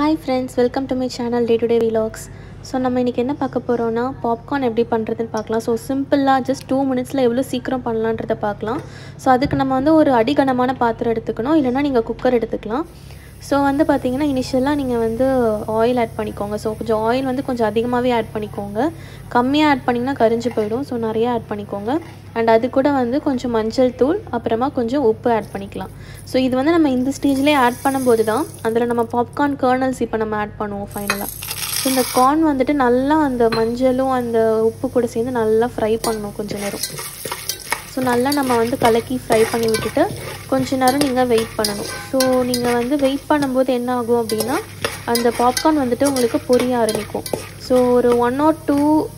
hi friends welcome to my channel day to day vlogs so நம்ம இன்றைக்கி என்ன பார்க்க போகிறோன்னா பாப்கார்ன் எப்படி பண்ணுறதுன்னு பார்க்கலாம் ஸோ சிம்பிளாக ஜஸ்ட் டூ மினிட்ஸில் எவ்வளோ சீக்கிரம் பண்ணலான்றதை பார்க்கலாம் ஸோ அதுக்கு நம்ம வந்து ஒரு அடிகனமான பாத்திரம் எடுத்துக்கணும் இல்லைனா நீங்கள் குக்கர் எடுத்துக்கலாம் ஸோ வந்து பார்த்தீங்கன்னா இனிஷியலாக நீங்கள் வந்து ஆயில் ஆட் பண்ணிக்கோங்க ஸோ கொஞ்சம் ஆயில் வந்து கொஞ்சம் அதிகமாகவே ஆட் பண்ணிக்கோங்க கம்மியாக ஆட் பண்ணிங்கன்னா கரிஞ்சு போயிடும் ஸோ நிறையா ஆட் பண்ணிக்கோங்க அண்ட் அது கூட வந்து கொஞ்சம் மஞ்சள் தூள் அப்புறமா கொஞ்சம் உப்பு ஆட் பண்ணிக்கலாம் ஸோ இது வந்து நம்ம இந்த ஸ்டேஜ்லேயே ஆட் பண்ணும்போது தான் அதில் நம்ம பாப்கார்ன் கர்னல்ஸ் இப்போ நம்ம ஆட் பண்ணுவோம் ஃபைனலாக ஸோ இந்த கார்ன் வந்துட்டு நல்லா அந்த மஞ்சளும் அந்த உப்பு கூட சேர்ந்து நல்லா ஃப்ரை பண்ணணும் கொஞ்சம் நேரம் ஸோ நல்லா நம்ம வந்து கலக்கி ஃப்ரை பண்ணி விட்டுட்டு கொஞ்ச நேரம் நீங்கள் வெயிட் பண்ணணும் ஸோ நீங்கள் வந்து வெயிட் பண்ணும்போது என்ன ஆகும் அப்படின்னா அந்த பாப்கார்ன் வந்துட்டு உங்களுக்கு பொரிய ஆரம்பிக்கும் ஸோ ஒரு one or two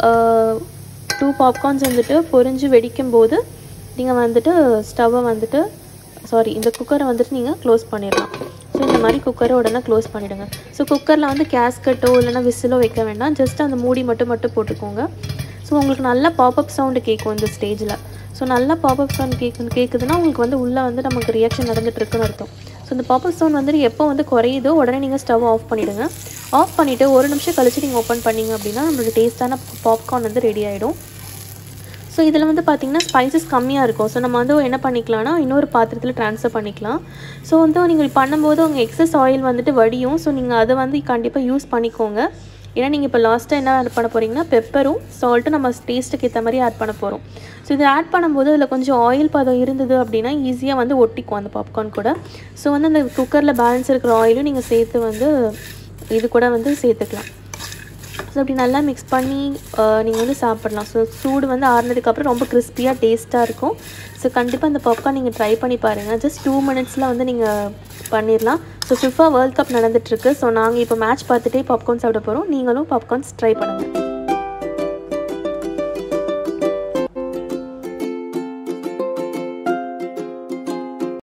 two popcorns வந்துட்டு பொரிஞ்சு வெடிக்கும் போது நீங்கள் வந்துட்டு ஸ்டவ்வை வந்துட்டு சாரி இந்த குக்கரை வந்துட்டு நீங்கள் க்ளோஸ் பண்ணிடலாம் ஸோ இந்த மாதிரி குக்கரை உடனே க்ளோஸ் பண்ணிவிடுங்க ஸோ குக்கரில் வந்து கேஸ்கட்டோ இல்லைனா விசிலோ வைக்க வேண்டாம் ஜஸ்ட் அந்த மூடி மட்டும் மட்டும் போட்டுக்கோங்க ஸோ உங்களுக்கு நல்ல பாப்அப் சவுண்டு கேட்கும் இந்த ஸ்டேஜில் ஸோ நல்லா பாப்அப் சவுண்ட் கேட்கு கேட்குதுன்னா உங்களுக்கு வந்து உள்ளே வந்து நமக்கு ரியாக்ஷன் நடந்துட்டு இருக்குன்னு அர்த்தம் ஸோ இந்த பாப்அப் சவுண்ட் வந்துட்டு எப்போ வந்து குறையுதோ உடனே நீங்கள் ஸ்டவ் ஆஃப் பண்ணிவிடுங்க ஆஃப் பண்ணிவிட்டு ஒரு நிமிஷம் கழிச்சு நீங்கள் ஓப்பன் பண்ணிங்க அப்படின்னா நம்மளோட டேஸ்ட்டான பாப்கார்ன் வந்து ரெடி ஆகிடும் ஸோ இதில் வந்து பார்த்திங்கன்னா ஸ்பைசஸ் கம்மியாக இருக்கும் ஸோ நம்ம வந்து என்ன பண்ணிக்கலாம்னா இன்னொரு பாத்திரத்தில் ட்ரான்ஸ்ஃபர் பண்ணிக்கலாம் ஸோ வந்து நீங்கள் பண்ணும்போது உங்கள் எக்ஸஸ் ஆயில் வந்துட்டு வடியும் ஸோ நீங்கள் அதை வந்து கண்டிப்பாக யூஸ் பண்ணிக்கோங்க ஏன்னா நீங்கள் இப்போ லாஸ்ட்டாக என்ன ஆட் பண்ண போகிறீங்கன்னா பெப்பரும் சால்ட்டும் நம்ம டேஸ்ட்டுக்கு ஏற்ற மாதிரி ஆட் பண்ண போகிறோம் ஸோ இதை ஆட் பண்ணும்போது அதில் கொஞ்சம் ஆயில் பதம் இருந்தது அப்படின்னா ஈஸியாக வந்து ஒட்டிக்கும் அந்த பாப்கார்ன் கூட ஸோ வந்து அந்த குக்கரில் பேலன்ஸ் இருக்கிற ஆயிலும் நீங்கள் சேர்த்து வந்து இது கூட வந்து சேர்த்துக்கலாம் ஸோ அப்படி நல்லா மிக்ஸ் பண்ணி நீங்கள் வந்து சாப்பிட்லாம் ஸோ சூடு வந்து ஆறுனதுக்கப்புறம் ரொம்ப கிறிஸ்பியாக டேஸ்ட்டாக இருக்கும் ஸோ கண்டிப்பாக இந்த பாப்கார்ன் நீங்கள் ட்ரை பண்ணி பாருங்கள் ஜஸ்ட் டூ மினிட்ஸில் வந்து நீங்கள் பண்ணிடலாம் ஸோ ஃபிஃபா வேர்ல்ட் கப் நடந்துட்டுருக்கு ஸோ நாங்கள் இப்போ மேட்ச் பார்த்துட்டே பாப்கார்ன் சாப்பிட போகிறோம் நீங்களும் பாப்கார்ன்ஸ் ட்ரை பண்ணுங்கள்